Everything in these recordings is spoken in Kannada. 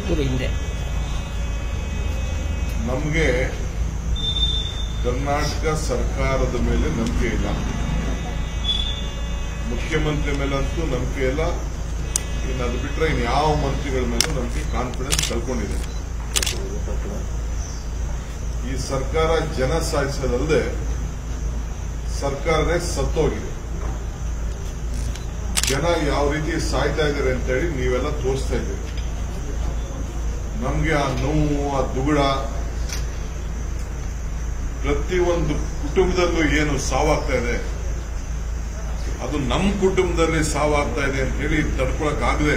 ಇದು ಹಿಂದೆ ನಮಗೆ ಕರ್ನಾಟಕ ಸರ್ಕಾರದ ಮೇಲೆ ನಂಬಿಕೆ ಇಲ್ಲ ಮುಖ್ಯಮಂತ್ರಿ ಮೇಲಂತೂ ನಂಬಿಕೆ ಇಲ್ಲ ಇನ್ನು ಅದು ಬಿಟ್ರೆ ಇನ್ನು ಯಾವ ಮಂತ್ರಿಗಳ ಮೇಲೂ ನಮಗೆ ಕಾನ್ಫಿಡೆನ್ಸ್ ಕಳ್ಕೊಂಡಿದೆ ಈ ಸರ್ಕಾರ ಜನ ಸಾಯಿಸೋದಲ್ಲದೆ ಸರ್ಕಾರನೇ ಸತ್ತೋಗಿದೆ ಜನ ಯಾವ ರೀತಿ ಸಾಯ್ತಾ ಇದ್ದಾರೆ ಅಂತೇಳಿ ನೀವೆಲ್ಲ ತೋರಿಸ್ತಾ ಇದ್ದೀರಿ ನಮ್ಗೆ ಆ ನೋವು ಆ ದುಗುಡ ಪ್ರತಿಯೊಂದು ಕುಟುಂಬದಲ್ಲೂ ಏನು ಸಾವಾಗ್ತಾ ಇದೆ ಅದು ನಮ್ಮ ಕುಟುಂಬದಲ್ಲಿ ಸಾವಾಗ್ತಾ ಇದೆ ಅಂತ ಹೇಳಿ ತಡ್ಕೊಳಕ್ಕಾಗದೆ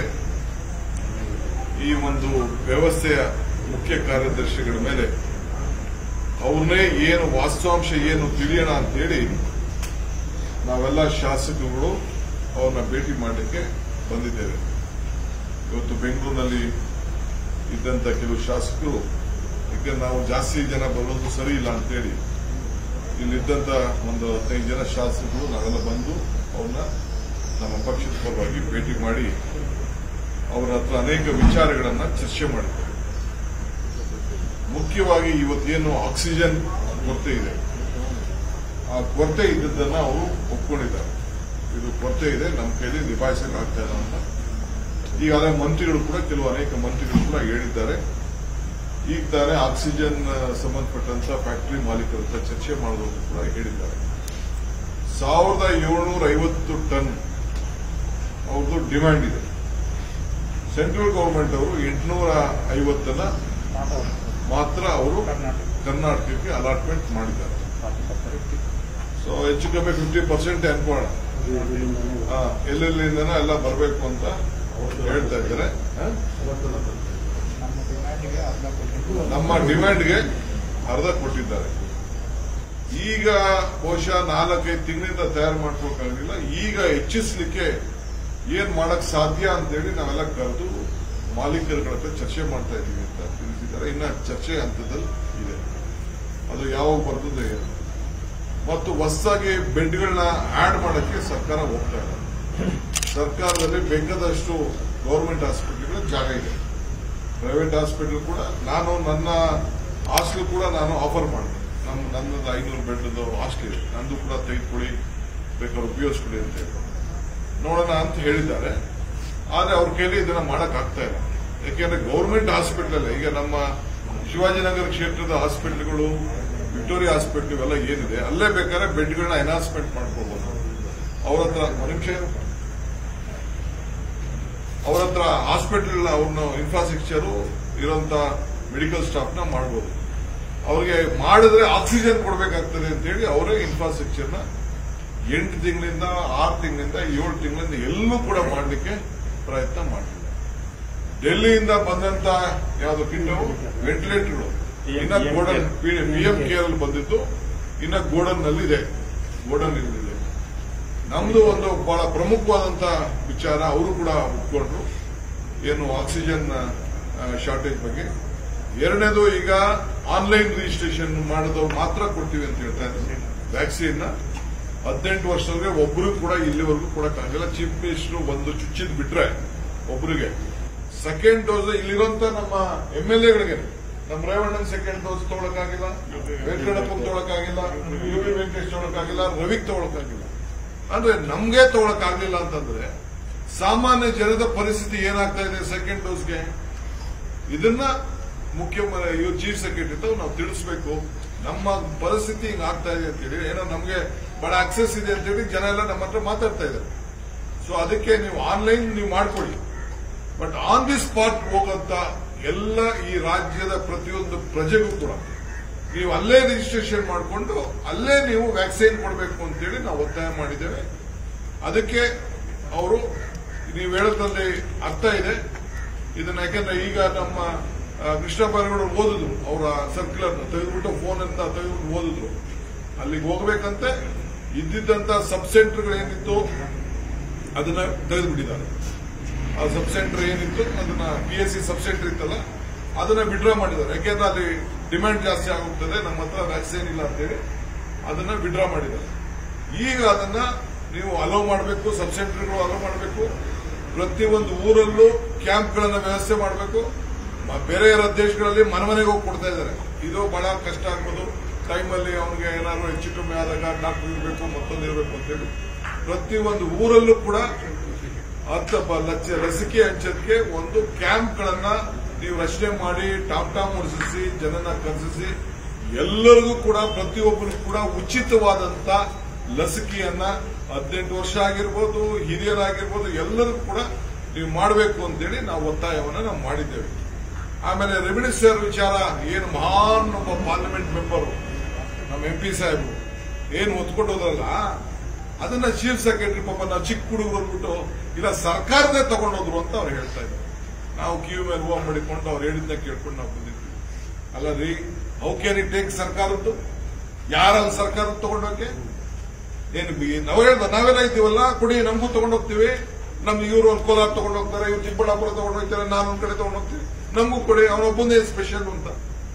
ಈ ಒಂದು ವ್ಯವಸ್ಥೆಯ ಮುಖ್ಯ ಕಾರ್ಯದರ್ಶಿಗಳ ಮೇಲೆ ಅವ್ರನ್ನೇ ಏನು ವಾಸ್ತವಾಂಶ ಏನು ತಿಳಿಯೋಣ ಅಂತೇಳಿ ನಾವೆಲ್ಲ ಶಾಸಕರುಗಳು ಅವ್ರನ್ನ ಭೇಟಿ ಮಾಡಲಿಕ್ಕೆ ಬಂದಿದ್ದೇವೆ ಇವತ್ತು ಬೆಂಗಳೂರಿನಲ್ಲಿ ಇದ್ದಂತ ಕೆಲವು ಶಾಸಕರು ಈಗ ನಾವು ಜಾಸ್ತಿ ಜನ ಬರೋದು ಸರಿ ಇಲ್ಲ ಅಂತೇಳಿ ಇಲ್ಲಿದ್ದಂತ ಒಂದು ಹದಿನೈದು ಜನ ಶಾಸಕರು ನಾವೆಲ್ಲ ಬಂದು ಅವ್ರನ್ನ ನಮ್ಮ ಪಕ್ಷದ ಪರವಾಗಿ ಭೇಟಿ ಮಾಡಿ ಅವರ ಹತ್ರ ಅನೇಕ ವಿಚಾರಗಳನ್ನ ಚರ್ಚೆ ಮಾಡಿದ್ದೇವೆ ಮುಖ್ಯವಾಗಿ ಇವತ್ತೇನು ಆಕ್ಸಿಜನ್ ಕೊರತೆ ಇದೆ ಆ ಕೊರತೆ ಇದ್ದದ್ದನ್ನ ಅವರು ಒಪ್ಕೊಂಡಿದ್ದಾರೆ ಇದು ಕೊರತೆ ಇದೆ ನಮ್ಮ ಕೈಲಿ ನಿಭಾಯಿಸಕ್ಕೆ ಆಗ್ತಾ ಇಲ್ಲ ಅಂತ ಈಗಾಗಲೇ ಮಂತ್ರಿಗಳು ಕೂಡ ಕೆಲವು ಅನೇಕ ಮಂತ್ರಿಗಳು ಕೂಡ ಹೇಳಿದ್ದಾರೆ ಈಗ ತಾನೇ ಆಕ್ಸಿಜನ್ ಸಂಬಂಧಪಟ್ಟಂತ ಫ್ಯಾಕ್ಟರಿ ಮಾಲೀಕರ ಹತ್ರ ಚರ್ಚೆ ಮಾಡೋದು ಕೂಡ ಹೇಳಿದ್ದಾರೆ ಸಾವಿರದ ಏಳ್ನೂರ ಐವತ್ತು ಟನ್ ಅವ್ರದ್ದು ಡಿಮ್ಯಾಂಡ್ ಇದೆ ಸೆಂಟ್ರಲ್ ಗವರ್ಮೆಂಟ್ ಅವರು ಎಂಟುನೂರ ಐವತ್ತನ್ನ ಮಾತ್ರ ಅವರು ಕರ್ನಾಟಕಕ್ಕೆ ಅಲಾಟ್ಮೆಂಟ್ ಮಾಡಿದ್ದಾರೆ ಸೊ ಹೆಚ್ಚು ಕಮ್ಮಿ ಫಿಫ್ಟಿ ಪರ್ಸೆಂಟ್ ಅನ್ಕೋಣ ಆ, ಎಲ್ಲೆಲ್ಲಿಂದನೋ ಎಲ್ಲ ಬರಬೇಕು ಅಂತ ಹೇಳ್ತಾ ಇದ್ದಾರೆ ಆ? ನಮ್ಮ ಡಿಮ್ಯಾಂಡ್ಗೆ ಅರ್ಧ ಕೊಟ್ಟಿದ್ದಾರೆ ಈಗ ಬಹುಶಃ ನಾಲ್ಕೈದು ತಿಂಗಳಿಂದ ತಯಾರು ಮಾಡ್ಕೋಕ್ಕಾಗಲಿಲ್ಲ ಈಗ ಹೆಚ್ಚಿಸ್ಲಿಕ್ಕೆ ಏನ್ ಮಾಡಕ್ ಸಾಧ್ಯ ಅಂತೇಳಿ ನಾವೆಲ್ಲ ಕರೆದು ಮಾಲೀಕರುಗಳ ಹತ್ರ ಚರ್ಚೆ ಮಾಡ್ತಾ ಇದೀವಿ ಅಂತ ತಿಳಿಸಿದ್ದಾರೆ ಇನ್ನ ಚರ್ಚೆ ಹಂತದಲ್ಲಿ ಇದೆ ಅದು ಯಾವಾಗ ಬರ್ತದೆ ಏನು ಮತ್ತು ಹೊಸದಾಗಿ ಬೆಡ್ಗಳನ್ನ ಆಡ್ ಮಾಡಕ್ಕೆ ಸರ್ಕಾರ ಹೋಗ್ತಾ ಇದೆ ಸರ್ಕಾರದಲ್ಲಿ ಬೇಕಾದಷ್ಟು ಗೌರ್ಮೆಂಟ್ ಹಾಸ್ಪಿಟಲ್ಗಳ ಜಾಗ ಇದೆ ಪ್ರೈವೇಟ್ ಹಾಸ್ಪಿಟಲ್ ಕೂಡ ನಾನು ನನ್ನ ಹಾಸ್ಟೆಲ್ ಕೂಡ ನಾನು ಆಫರ್ ಮಾಡಿದೆ ನಮ್ಮ ನನ್ನದು ಐನೂರು ಬೆಡ್ದು ಹಾಸ್ಟೆಲ್ ಇದೆ ನಂದು ಕೂಡ ತೆಗೆದುಕೊಳ್ಳಿ ಬೇಕಾದ್ರೆ ಉಪಯೋಗಿಸ್ಕೊಳ್ಳಿ ಅಂತ ಹೇಳಿ ನೋಡೋಣ ಅಂತ ಹೇಳಿದ್ದಾರೆ ಆದ್ರೆ ಅವ್ರ ಕೈಲಿ ಇದನ್ನ ಮಾಡಕ್ ಆಗ್ತಾ ಇಲ್ಲ ಯಾಕೆಂದ್ರೆ ಗೌರ್ಮೆಂಟ್ ಹಾಸ್ಪಿಟಲ್ ಅಲ್ಲ ಈಗ ನಮ್ಮ ಶಿವಾಜಿನಗರ ಕ್ಷೇತ್ರದ ಹಾಸ್ಪಿಟಲ್ಗಳು ವಿಕ್ಟೋರಿಯಾ ಹಾಸ್ಪಿಟಲ್ ಇವೆಲ್ಲ ಏನಿದೆ ಅಲ್ಲೇ ಬೇಕಾದ್ರೆ ಬೆಡ್ಗಳನ್ನ ಎನ್ಹಾನ್ಸ್ಮೆಂಟ್ ಮಾಡ್ಕೋಬಹುದು ಅವ್ರ ಹತ್ರ ಒಂದ್ ನಿಮಿಷ ಇರು. ಅವ್ರ ಹತ್ರ ಹಾಸ್ಪಿಟಲ್ ಅವ್ರನ್ನ ಇನ್ಫ್ರಾಸ್ಟ್ರಕ್ಚರ್ ಇರುವಂತ ಮೆಡಿಕಲ್ ಸ್ಟಾಫ್ ನ ಮಾಡಬಹುದು ಅವ್ರಿಗೆ ಮಾಡಿದ್ರೆ ಆಕ್ಸಿಜನ್ ಕೊಡಬೇಕಾಗ್ತದೆ ಅಂತ ಹೇಳಿ ಅವರೇ ಇನ್ಫ್ರಾಸ್ಟ್ರಕ್ಚರ್ ನ ಎಂಟು ತಿಂಗಳಿಂದ ಆರು ತಿಂಗಳಿಂದ ಏಳು ತಿಂಗಳಿಂದ ಎಲ್ಲೂ ಕೂಡ ಮಾಡಲಿಕ್ಕೆ ಪ್ರಯತ್ನ ಮಾಡ್ತಿದ್ದಾರೆ ಡೆಲ್ಲಿಯಿಂದ ಬಂದಂತ ಯಾವ್ದು ಕಿಟ್ಟು ವೆಂಟಿಲೇಟರ್ಗಳು ಇನ್ನ ಗೋಡನ್ ಪಿ ಎಂ ಕೇರ್ ಅಲ್ಲಿ ಬಂದಿದ್ದು ಇನ್ನ ಗೋಡನ್ ನಲ್ಲಿ ಇದೆ ಗೋಡನ್ ಇದೆ ನಮ್ದು ಒಂದು ಬಹಳ ಪ್ರಮುಖವಾದಂತ ವಿಚಾರ ಅವರು ಕೂಡ ಒಪ್ಕೊಂಡ್ರು ಏನು ಆಕ್ಸಿಜನ್ ಶಾರ್ಟೇಜ್ ಬಗ್ಗೆ ಎರಡನೇದು ಈಗ ಆನ್ಲೈನ್ ರಿಜಿಸ್ಟ್ರೇಷನ್ ಮಾಡಿದವ್ರು ಮಾತ್ರ ಕೊಡ್ತೀವಿ ಅಂತ ಹೇಳ್ತಾ ಇದ್ದಾರೆ ವ್ಯಾಕ್ಸಿನ್ ಹದಿನೆಂಟು ವರ್ಷದವರೆಗೆ ಒಬ್ಬರು ಕೂಡ ಇಲ್ಲಿವರೆಗೂ ಕೊಡಕ್ಕಾಗಲ್ಲ ಚೀಫ್ ಮಿನಿಸ್ಟರ್ ಒಂದು ಚುಚ್ಚಿದ್ ಬಿಟ್ರೆ ಒಬ್ಬರಿಗೆ ಸೆಕೆಂಡ್ ಡೋಸ್ ಇಲ್ಲಿರುವಂತ ನಮ್ಮ ಎಂ ಎಲ್ ಎಗಳಿಗೆ ನಮ್ಮ ರೇವಣ್ಣನ್ ಸೆಕೆಂಡ್ ಡೋಸ್ ತಗೊಳಕ್ಕಾಗಿಲ್ಲ ವೆಂಕಟಪ್ಪನ್ ತಗೊಳಕ್ಕಾಗಿಲ್ಲ ಯು ವಿ ವೆಂಕಟೇಶ್ ತಗೊಳಕ್ಕಾಗಿಲ್ಲ ರವಿಗ್ ತಗೊಳಕ್ಕಾಗಿಲ್ಲ ಅಂದ್ರೆ ನಮ್ಗೆ ತಗೊಳಕ್ಕಾಗ್ಲಿಲ್ಲ ಅಂತಂದ್ರೆ ಸಾಮಾನ್ಯ ಜನದ ಪರಿಸ್ಥಿತಿ ಏನಾಗ್ತಾ ಇದೆ ಸೆಕೆಂಡ್ ಡೋಸ್ಗೆ ಇದನ್ನ ಮುಖ್ಯ ಇವ್ರು ಚೀಫ್ ಸೆಕ್ರೆಟರಿ ತಾವು ನಾವು ತಿಳಿಸ್ಬೇಕು ನಮ್ಮ ಪರಿಸ್ಥಿತಿ ಹಿಂಗ್ ಆಗ್ತಾ ಇದೆ ಅಂತೇಳಿ ಏನೋ ನಮ್ಗೆ ಬಹಳ ಆಕ್ಸೆಸ್ ಇದೆ ಅಂತೇಳಿ ಜನ ಎಲ್ಲ ನಮ್ಮ ಹತ್ರ ಮಾತಾಡ್ತಾ ಇದ್ದಾರೆ ಸೊ ಅದಕ್ಕೆ ನೀವು ಆನ್ಲೈನ್ ನೀವು ಮಾಡ್ಕೊಳ್ಳಿ ಬಟ್ ಆನ್ ದಿ ಸ್ಪಾಟ್ ಹೋಗಂತ ಎಲ್ಲ ಈ ರಾಜ್ಯದ ಪ್ರತಿಯೊಂದು ಪ್ರಜೆಗೂ ಕೂಡ ನೀವು ಅಲ್ಲೇ ರಿಜಿಸ್ಟ್ರೇಷನ್ ಮಾಡಿಕೊಂಡು ಅಲ್ಲೇ ನೀವು ವ್ಯಾಕ್ಸಿನ್ ಕೊಡಬೇಕು ಅಂತೇಳಿ ನಾವು ಒತ್ತಾಯ ಮಾಡಿದ್ದೇವೆ ಅದಕ್ಕೆ ಅವರು ನೀವು ಹೇಳೋದ್ರಲ್ಲಿ ಅರ್ಥ ಇದೆ ಇದನ್ನ ಯಾಕಂದ್ರೆ ಈಗ ನಮ್ಮ ಆ, ಕೃಷ್ಣ ಬೈರೇಗೌಡರು ಓದಿದ್ರು ಅವರ ಸರ್ಕ್ಯುಲರ್ ತೆಗೆದುಬಿಟ್ಟು ಫೋನ್ ಅಂತ ತೆಗೆದುಬಿಟ್ಟು ಓದಿದ್ರು ಅಲ್ಲಿಗೆ ಹೋಗ್ಬೇಕಂತೆ ಇದ್ದಿದ್ದಂತ ಸಬ್ ಸೆಂಟರ್ಗಳು ಏನಿತ್ತು ಅದನ್ನ ತೆಗೆದುಬಿಟ್ಟಿದ್ದಾರೆ ಆ ಸಬ್ ಸೆಂಟರ್ ಏನಿತ್ತು ಅದನ್ನ P S C sub centre ಇತ್ತಲ್ಲ ಅದನ್ನ ವಿಡ್ರಾ ಮಾಡಿದ್ದಾರೆ ಯಾಕೆಂದ್ರೆ ಅಲ್ಲಿ ಡಿಮ್ಯಾಂಡ್ ಜಾಸ್ತಿ ಆಗುತ್ತದೆ ನಮ್ಮ ಹತ್ರ ವ್ಯಾಕ್ಸಿನ್ ಇಲ್ಲ ಅಂತೇಳಿ ಅದನ್ನ ವಿಡ್ರಾ ಮಾಡಿದ್ದಾರೆ ಈಗ ಅದನ್ನ ನೀವು ಅಲೋ ಮಾಡಬೇಕು ಸಬ್ ಸೆಂಟರ್ಗಳು ಅಲೋ ಮಾಡಬೇಕು ಪ್ರತಿಯೊಂದು ಊರಲ್ಲೂ ಕ್ಯಾಂಪ್ಗಳನ್ನ ವ್ಯವಸ್ಥೆ ಮಾಡಬೇಕು ಮ- ಬೇರೆ ಇರೋ ದೇಶಗಳಲ್ಲಿ ಮನೆ ಮನೆಗೆ ಹೋಗಿ ಕೊಡ್ತಾ ಇದ್ದಾರೆ ಇದು ಬಹಳ ಕಷ್ಟ ಆಗ್ಬೋದು ಟೈಮಲ್ಲಿ ಅವನಿಗೆ ಏನಾದ್ರು ಹೆಚ್ಚು ಕಮ್ಮಿ ಆದಾಗ ಡಾಕ್ಟರ್ ಇರಬೇಕು ಮತ್ತೊಂದು ಇರಬೇಕು ಅಂತೇಳಿ ಪ್ರತಿ ಒಂದು ಊರಲ್ಲೂ ಕೂಡ ಹತ್ತು ಪ- ಲಕ್ಷ ಲಸಿಕೆ ಹಂಚೋದಕ್ಕೆ ಒಂದು ಕ್ಯಾಂಪ್ಗಳನ್ನ ನೀವು ರಚನೆ ಮಾಡಿ ಟಾಪ್ ಟಾಪ್ ಮುಡಿಸಿ ಜನನ ಕರೆಸಿಸಿ ಎಲ್ಲರಿಗೂ ಕೂಡ ಪ್ರತಿಯೊಬ್ಬರಿಗೂ ಕೂಡ ಉಚಿತವಾದಂತ ಲಸಿಕೆಯನ್ನ ಹದಿನೆಂಟು ವರ್ಷ ಆಗಿರ್ಬೋದು ಹಿರಿಯರಾಗಿರ್ಬೋದು ಎಲ್ಲರಿಗೂ ಕೂಡ ನೀವು ಮಾಡಬೇಕು ಅಂತೇಳಿ ನಾವು ಒತ್ತಾಯವನ್ನ ನಾವು ಮಾಡಿದ್ದೇವೆ ಆಮೇಲೆ ರೆಮಿಡಿಸಿಯರ್ ವಿಚಾರ ಏನು ಮಹಾನ್ ಒಬ್ಬ ಪಾರ್ಲಿಮೆಂಟ್ ಮೆಂಬರ್ ನಮ್ಮ ಎಂ ಪಿ ಸಾಹೇಬರು ಏನು ಒತ್ಕೊಂಡು ಹೋದ್ರಲ್ಲ ಅದನ್ನ ಚೀಫ್ ಸೆಕ್ರೆಟರಿ ಪಾಪ ನಾವು ಚಿಕ್ಕ ಹುಡುಗರು ಅಂದ್ಬಿಟ್ಟು ಇಲ್ಲ ಸರ್ಕಾರದೇ ತಗೊಂಡೋದ್ರು ಅಂತ ಅವ್ರು ಹೇಳ್ತಾ ಇದ್ದಾರೆ ನಾವು ಕಿವಿ ಮೇಲೆ ಹೂವು ಮಾಡಿಕೊಂಡು ಅವ್ರು ಹೇಳಿದ್ನ ಕೇಳ್ಕೊಂಡು ನಾವು ಬಂದಿದ್ವಿ ಅಲ್ಲ ರೀ ಹೌ ಕ್ಯಾನ್ ಇಟ್ ಟೇಕ್ ಸರ್ಕಾರದ್ದು ಯಾರಲ್ಲಿ ಸರ್ಕಾರ ತಗೊಂಡೋಕೆ ಏನು ಬಿ- ನಾವು ಹೇಳ್ದ ನಾವೆಲ್ಲ ಇದ್ದೀವಲ್ಲ ಕೊಡಿ ನಮಗೂ ತಗೊಂಡೋಗ್ತೀವಿ ನಮ್ ಇವರು ಒಂದು ಕೋಲಾರ ತಗೊಂಡು ಹೋಗ್ತಾರೆ ಇವ್ರು ಚಿಕ್ಕಬಳ್ಳಾಪುರ ತಗೊಂಡು ಹೋಗ್ತಾರೆ ನಾನು ಒಂದ್ ಕಡೆ ತಗೊಂಡು ಹೋಗ್ತೀವಿ ನಮಗೂ ಕೊಡಿ ಅವನೊಬ್ಬಂದೇ ಸ್ಪೆಷಲ್ ಅಂತ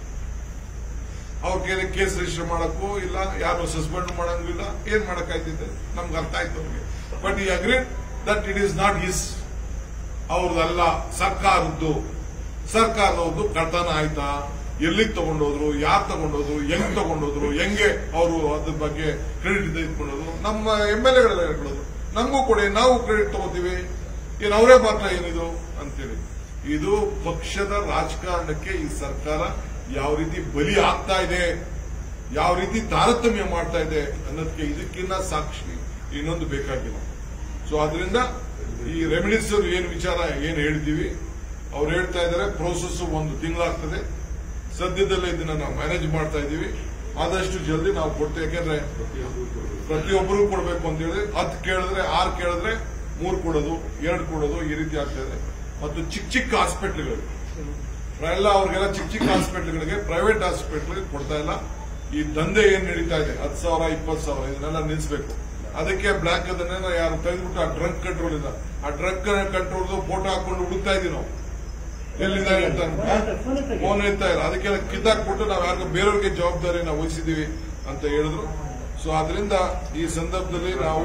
ಅವ್ರ ಕೈಲಿ ಕೇಸ್ ರಿಜಿಸ್ಟರ್ ಮಾಡಕ್ಕೂ ಇಲ್ಲ ಯಾರು ಸಸ್ಪೆಂಡ್ ಮಾಡಂಗಿಲ್ಲ ಏನ್ ಮಾಡಕ್ಕಾಯ್ತಿದೆ ನಮ್ಗೆ ಅರ್ಥ ಆಯ್ತು ಅವ್ರಿಗೆ ಬಟ್ ಈ agreed that it is not his ಅವ್ರದಲ್ಲ ಸರ್ಕಾರದ್ದು ಸರ್ಕಾರದವ್ರದ್ದು ಕಳ್ತನ ಆಯ್ತಾ ಎಲ್ಲಿಗೆ ತಗೊಂಡೋದ್ರು ಯಾರು ತಗೊಂಡೋದ್ರು ಹೆಂಗ್ ತಗೊಂಡೋದ್ರು ಹೆಂಗೆ ಅವರು ಅದ್ರ ಬಗ್ಗೆ ಕ್ರೆಡಿಟ್ ತೆಗೆದುಕೊಂಡೋದ್ರು ನಮ್ಮ ಎಂ ಎಲ್ ಎಗಳೆಲ್ಲ ಹೇಳ್ಕೊಳ್ಳೋದು ನಮಗೂ ಕೊಡಿ ನಾವು ಕ್ರೆಡಿಟ್ ತಗೋತೀವಿ ಏನ್ ಅವರೇ ಮಾತ್ರ ಏನಿದು ಅಂತೇಳಿ ಇದು ಪಕ್ಷದ ರಾಜಕಾರಣಕ್ಕೆ ಈ ಸರ್ಕಾರ ಯಾವ ರೀತಿ ಬಲಿ ಆಗ್ತಾ ಇದೆ ಯಾವ ರೀತಿ ತಾರತಮ್ಯ ಮಾಡ್ತಾ ಇದೆ ಅನ್ನೋದಕ್ಕೆ ಇದಕ್ಕಿನ್ನ ಸಾಕ್ಷಿ ಇನ್ನೊಂದು ಬೇಕಾಗಿಲ್ಲ ಸೊ ಅದರಿಂದ ಈ ರೆಮಿಡೀಸ್ ಏನು ವಿಚಾರ ಏನು ಹೇಳಿದೀವಿ ಅವ್ರು ಹೇಳ್ತಾ ಇದ್ದಾರೆ ಪ್ರೋಸೆಸ್ ಒಂದು ತಿಂಗಳಾಗ್ತದೆ ಸದ್ಯದಲ್ಲೇ ಇದನ್ನ ನಾವು ಮ್ಯಾನೇಜ್ ಮಾಡ್ತಾ ಇದ್ದೀವಿ ಆದಷ್ಟು ಜಲ್ದಿ ನಾವು ಕೊಡ್ತೇವೆ ಯಾಕೆಂದ್ರೆ ಪ್ರತಿಯೊಬ್ಬರಿಗೂ ಕೊಡಬೇಕು ಅಂತ ಹೇಳಿ ಹತ್ತು ಕೇಳಿದ್ರೆ ಆರು ಕೇಳಿದ್ರೆ ಮೂರು ಕೊಡೋದು ಎರಡು ಕೊಡೋದು ಈ ರೀತಿ ಆಗ್ತಾ ಇದೆ ಮತ್ತು ಚಿಕ್ಕ ಚಿಕ್ಕ ಹಾಸ್ಪಿಟ್ಲ್ಗಳು ಎಲ್ಲ ಅವ್ರಿಗೆಲ್ಲ ಚಿಕ್ಕ ಚಿಕ್ಕ ಹಾಸ್ಪಿಟ್ಲ್ಗಳಿಗೆ ಪ್ರೈವೇಟ್ ಹಾಸ್ಪಿಟ್ಲ್ಗೆ ಕೊಡ್ತಾ ಇಲ್ಲ ಈ ದಂಧೆ ಏನ್ ನಡೀತಾ ಇದೆ ಹತ್ತು ಸಾವಿರ ಇಪ್ಪತ್ತು ಸಾವಿರ ಇದನ್ನೆಲ್ಲ ನಿಲ್ಲಿಸಬೇಕು ಅದಕ್ಕೆ ಬ್ಲಾಕ್ ಅದನ್ನೆಲ್ಲ ಯಾರು ತೆಗೆದ್ಬಿಟ್ಟು ಆ ಡ್ರಗ್ ಕಂಟ್ರೋಲ್ ಇಲ್ಲ ಆ ಡ್ರಗ್ ಕಂಟ್ರೋಲ್ ಫೋಟೋ ಹಾಕೊಂಡು ಹುಡುಕ್ತಾ ಇದೀವಿ ನಾವು ಎಲ್ಲಿದ್ದಾರೆ ಅಂತ ಫೋನ್ ಇರ್ತಾ ಇಲ್ಲ ಅದಕ್ಕೆಲ್ಲ ಕಿತ್ತಾಕ್ಬಿಟ್ಟು ನಾವು ಯಾರಿಗೂ ಬೇರೆಯವ್ರಿಗೆ ಜವಾಬ್ದಾರಿ ನಾವು ವಹಿಸಿದೀವಿ ಅಂತ ಹೇಳಿದ್ರು ಸೊ ಆದ್ರಿಂದ ಈ ಸಂದರ್ಭದಲ್ಲಿ ನಾವು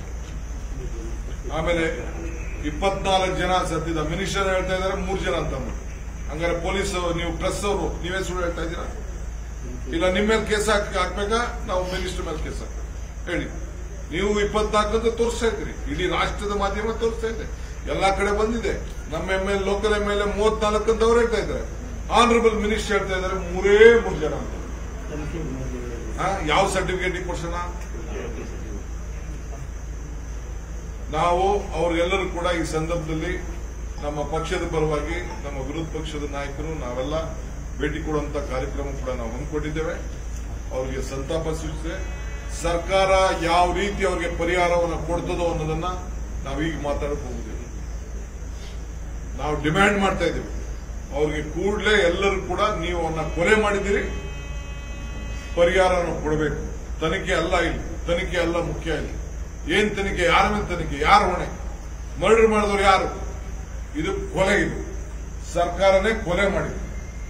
ಆಮೇಲೆ ಇಪ್ಪತ್ನಾಲ್ಕು ಜನ ಸತ್ತಿದ ಮಿನಿಸ್ಟರ್ ಹೇಳ್ತಾ ಇದ್ದಾರೆ ಮೂರು ಜನ ಅಂತ ಅಂದ್ಬಿಟ್ಟು. ಹಂಗಾರೆ ಪೊಲೀಸ್ ನೀವು ಪ್ರೆಸ್ ಅವರು ನೀವೇ ಸುಳ್ಳು ಹೇಳ್ತಾ ಇದ್ದೀರಾ ಇಲ್ಲ ನಿಮ್ಮ ಮೇಲೆ ಕೇಸ್ ಹಾಕಿ ಹಾಕ್ಬೇಕಾ ನಾವು ಮಿನಿಸ್ಟರ್ ಮೇಲೆ ಕೇಸ್ ಹಾಕ್ಬೇಕು ಹೇಳಿ ನೀವು ಇಪ್ಪತ್ನಾಲ್ಕು ಅಂತ ತೋರಿಸ್ತಾ ಇದ್ದೀರಿ ಇಡೀ ರಾಷ್ಟ್ರದ ಮಾಧ್ಯಮ ತೋರಿಸ್ತಾ ಇದೆ ಎಲ್ಲಾ ಕಡೆ ಬಂದಿದೆ ನಮ್ಮ M L local M L A ಮೂವತ್ನಾಲ್ಕು ಅಂತ ಅವ್ರು ಹೇಳ್ತಾ ಇದ್ದಾರೆ ಆನರಬಲ್ ಮಿನಿಸ್ಟರ್ ಹೇಳ್ತಾ ಇದ್ದಾರೆ ಮೂರೇ ಮೂರು ಜನ ಅಂತ ಹಾ, ಯಾವ ಸರ್ಟಿಫಿಕೇಟ್ ಕೊಡ್ಸೋಣ ನಾವು ಅವ್ರಿಗೆಲ್ಲರೂ ಕೂಡ ಈ ಸಂದರ್ಭದಲ್ಲಿ ನಮ್ಮ ಪಕ್ಷದ ಪರವಾಗಿ ನಮ್ಮ ವಿರೋಧ ಪಕ್ಷದ ನಾಯಕರು ನಾವೆಲ್ಲ ಭೇಟಿ ಕೊಡುವಂತ ಕಾರ್ಯಕ್ರಮ ಕೂಡ ನಾವು ಹಮ್ಮಿಕೊಂಡಿದ್ದೇವೆ ಅವರಿಗೆ ಸಂತಾಪ ಸೂಚಿಸಿದೆ ಸರ್ಕಾರ ಯಾವ ರೀತಿ ಅವರಿಗೆ ಪರಿಹಾರವನ್ನು ಕೊಡ್ತದೋ ಅನ್ನೋದನ್ನ ನಾವೀಗ ಮಾತಾಡಕ್ ಹೋಗುದಿಲ್ಲ ನಾವು ಡಿಮ್ಯಾಂಡ್ ಮಾಡ್ತಾ ಇದ್ದೀವಿ ಅವ್ರಿಗೆ ಕೂಡಲೇ ಎಲ್ಲರೂ ಕೂಡ ನೀವು ಅವನ್ನ ಕೊಲೆ ಮಾಡಿದ್ದೀರಿ ಪರಿಹಾರವನ್ನು ಕೊಡಬೇಕು ತನಿಖೆ ಅಲ್ಲ ಇಲ್ಲಿ ತನಿಖೆ ಅಲ್ಲ ಮುಖ್ಯ ಇಲ್ಲಿ ಏನ್ ತನಿಖೆ ಯಾರ ಮೇಲೆ ತನಿಖೆ ಯಾರ ಹೊಣೆ ಮರ್ಡರ್ ಮಾಡಿದವರು ಯಾರು ಇದು ಕೊಲೆ ಇದು ಸರ್ಕಾರನೇ ಕೊಲೆ ಮಾಡಿದೆ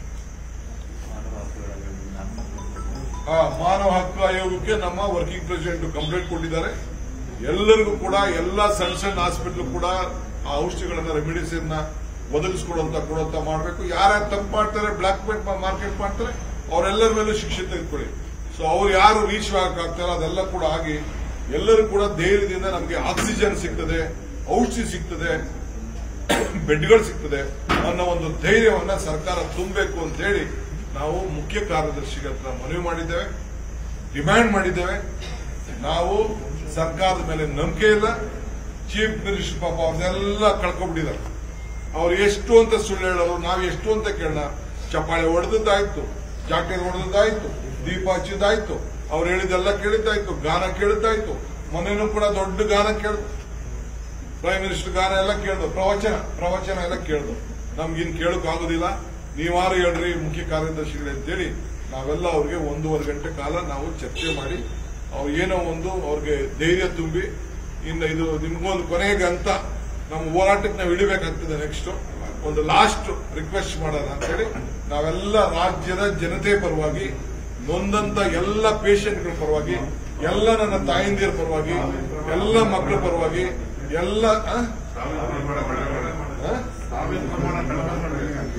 ಆ ಮಾನವ ಹಕ್ಕು ಆಯೋಗಕ್ಕೆ ನಮ್ಮ ವರ್ಕಿಂಗ್ ಪ್ರೆಸಿಡೆಂಟ್ ಕಂಪ್ಲೇಂಟ್ ಕೊಟ್ಟಿದ್ದಾರೆ ಎಲ್ಲರಿಗೂ ಕೂಡ ಎಲ್ಲ ಸಣ್ಣ ಸಣ್ಣ ಹಾಸ್ಪಿಟಲ್ ಕೂಡ ಆ ಔಷಧಿಗಳನ್ನ ರೆಮಿಡೀಸ್ ಒದಗಿಸ್ಕೊಡುವಂತ ಕೊಡುವಂತ ಮಾಡಬೇಕು ಯಾರ್ಯಾರು ತಪ್ಪು ಮಾಡ್ತಾರೆ ಬ್ಲಾಕ್ ಮಾರ್ಕೆಟ್ ಮಾಡ್ತಾರೆ ಅವರೆಲ್ಲರ ಮೇಲೂ ಶಿಕ್ಷೆ ತೆಗೆದುಕೊಳ್ಳಿ ಸೊ ಅವ್ರು ಯಾರು ರೀಚ್ ಆಗ್ತಾರೆ ಅದೆಲ್ಲ ಕೂಡ ಆಗಿ ಎಲ್ಲರೂ ಕೂಡ ಧೈರ್ಯದಿಂದ ನಮಗೆ ಆಕ್ಸಿಜನ್ ಸಿಗ್ತದೆ ಔಷಧಿ ಸಿಗ್ತದೆ ಬೆಡ್ಗಳು ಸಿಗ್ತದೆ ಅನ್ನೋ ಒಂದು ಧೈರ್ಯವನ್ನ ಸರ್ಕಾರ ತುಂಬಬೇಕು ಅಂತ ಹೇಳಿ ನಾವು ಮುಖ್ಯ ಕಾರ್ಯದರ್ಶಿಗಳ ಹತ್ರ ಮನವಿ ಮಾಡಿದ್ದೇವೆ ಡಿಮ್ಯಾಂಡ್ ಮಾಡಿದ್ದೇವೆ ನಾವು ಸರ್ಕಾರದ ಮೇಲೆ ನಂಬಿಕೆ ಇಲ್ಲ ಚೀಫ್ ಮಿನಿಸ್ಟರ್ ಪಾಪ ಅವ್ರನ್ನೆಲ್ಲ ಕಳ್ಕೊಂಡ್ಬಿಟ್ಟಿದ್ದಾರೆ ಅವ್ರು ಎಷ್ಟು ಅಂತ ಸುಳ್ಳು ಹೇಳೋರು ನಾವು ಎಷ್ಟು ಅಂತ ಕೇಳೋಣ ಚಪ್ಪಾಳೆ ಹೊಡೆದದ್ದಾಯ್ತು ಜಾಕೆಟ್ ಹೊಡೆದದ್ದಾಯ್ತು ದೀಪ ಹಚ್ಚಿದ್ದಾಯ್ತು ಅವ್ರು ಹೇಳಿದ್ದೆಲ್ಲ ಕೇಳಿದ್ದಾಯ್ತು ಗಾನ ಕೇಳಿದ್ದಾಯ್ತು ಮೊನ್ನೆನೂ ಕೂಡ ದೊಡ್ಡ ಗಾನ ಕೇಳಿದ್ರು ಪ್ರೈಮ್ ಮಿನಿಸ್ಟರ್ ಗಾನ ಎಲ್ಲ ಕೇಳ್ದು ಪ್ರವಚನ ಪ್ರವಚನ ಎಲ್ಲ ಕೇಳ್ದು ನಮ್ಗಿನ್ ಕೇಳಕ್ ಆಗೋದಿಲ್ಲ ನೀವಾರು ಹೇಳ್ರಿ ಮುಖ್ಯ ಕಾರ್ಯದರ್ಶಿಗಳೇ ಅಂತೇಳಿ ನಾವೆಲ್ಲ ಅವ್ರಿಗೆ ಒಂದೂವರೆ ಗಂಟೆ ಕಾಲ ನಾವು ಚರ್ಚೆ ಮಾಡಿ ಅವ್ರು ಏನೋ ಒಂದು ಅವ್ರಿಗೆ ಧೈರ್ಯ ತುಂಬಿ ಇನ್ನು ಇದು ನಿಮ್ಗೊಂದು ಕೊನೆಗೆ ಅಂತ ನಮ್ಮ ಹೋರಾಟಕ್ಕೆ ನಾವು ಇಳಿಬೇಕಾಗ್ತದೆ ನೆಕ್ಸ್ಟ್ ಒಂದು ಲಾಸ್ಟ್ ರಿಕ್ವೆಸ್ಟ್ ಮಾಡೋಣ ಅಂತೇಳಿ ನಾವೆಲ್ಲ ರಾಜ್ಯದ ಜನತೆ ಪರವಾಗಿ ನೊಂದಂತ ಎಲ್ಲ ಪೇಷಂಟ್ಗಳ ಪರವಾಗಿ ಎಲ್ಲ ನನ್ನ ತಾಯಂದಿರ ಪರವಾಗಿ ಎಲ್ಲ ಮಕ್ಕಳ ಪರವಾಗಿ ಎಲ್ಲ ಆ? ಆ?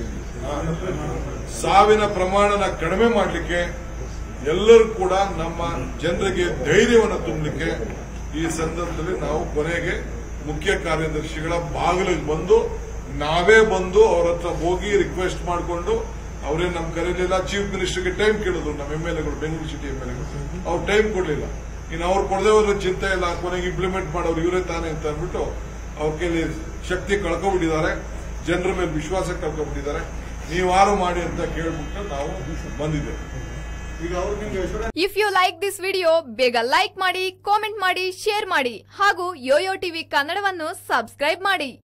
ಸಾವಿನ ಪ್ರಮಾಣನ ಕಡಿಮೆ ಮಾಡಲಿಕ್ಕೆ ಎಲ್ಲರೂ ಕೂಡ ನಮ್ಮ ಜನರಿಗೆ ಧೈರ್ಯವನ್ನು ತುಂಬಲಿಕ್ಕೆ ಈ ಸಂದರ್ಭದಲ್ಲಿ ನಾವು ಕೊನೆಗೆ ಮುಖ್ಯ ಕಾರ್ಯದರ್ಶಿಗಳ ಬಾಗಿಲಿಗೆ ಬಂದು ನಾವೇ ಬಂದು ಅವ್ರ ಹತ್ರ ಹೋಗಿ ರಿಕ್ವೆಸ್ಟ್ ಮಾಡಿಕೊಂಡು ಅವರೇ ನಮ್ ಕರೀಲಿಲ್ಲ ಚೀಫ್ ಮಿನಿಸ್ಟರ್ಗೆ ಟೈಮ್ ಕೇಳಿದ್ರು ನಮ್ಮ ಎಂ ಎಲ್ ಎಗಳು ಬೆಂಗಳೂರು ಸಿಟಿ ಎಂ ಎಲ್ ಎಗಳು ಅವ್ರು ಟೈಮ್ ಕೊಡ್ಲಿಲ್ಲ ಇನ್ನು ಅವ್ರು ಕೊಡದೆ ಹೋದ್ರೆ ಚಿಂತೆ ಇಲ್ಲ ಕೊನೆಗೆ ಇಂಪ್ಲಿಮೆಂಟ್ ಮಾಡೋರು ಇವರೇ ತಾನೇ ಅಂತ ಅಂದ್ಬಿಟ್ಟು ಅವ್ರ ಕೈಲಿ ಶಕ್ತಿ ಕಳ್ಕೊಂಡ್ಬಿಟ್ಟಿದ್ದಾರೆ ಜನರ ಮೇಲೆ ವಿಶ್ವಾಸ ಕಳ್ಕೊಂಡ್ಬಿಟ್ಟಿದ್ದಾರೆ ನೀವಾರು ಮಾಡಿ ಅಂತ ಕೇಳ್ಬಿಟ್ಟು ನಾವು ಬಂದಿದ್ದೇವೆ ಈಗ ಅವ್ರು ನಿಮ್ಗೆ Yashoda if you like this video ಬೇಗ ಲೈಕ್ ಮಾಡಿ ಕಾಮೆಂಟ್ ಮಾಡಿ ಶೇರ್ ಮಾಡಿ ಹಾಗೂ ಯೋಯೋ ಟಿವಿ ಕನ್ನಡವನ್ನು ಸಬ್ಸ್ಕ್ರೈಬ್ ಮಾಡಿ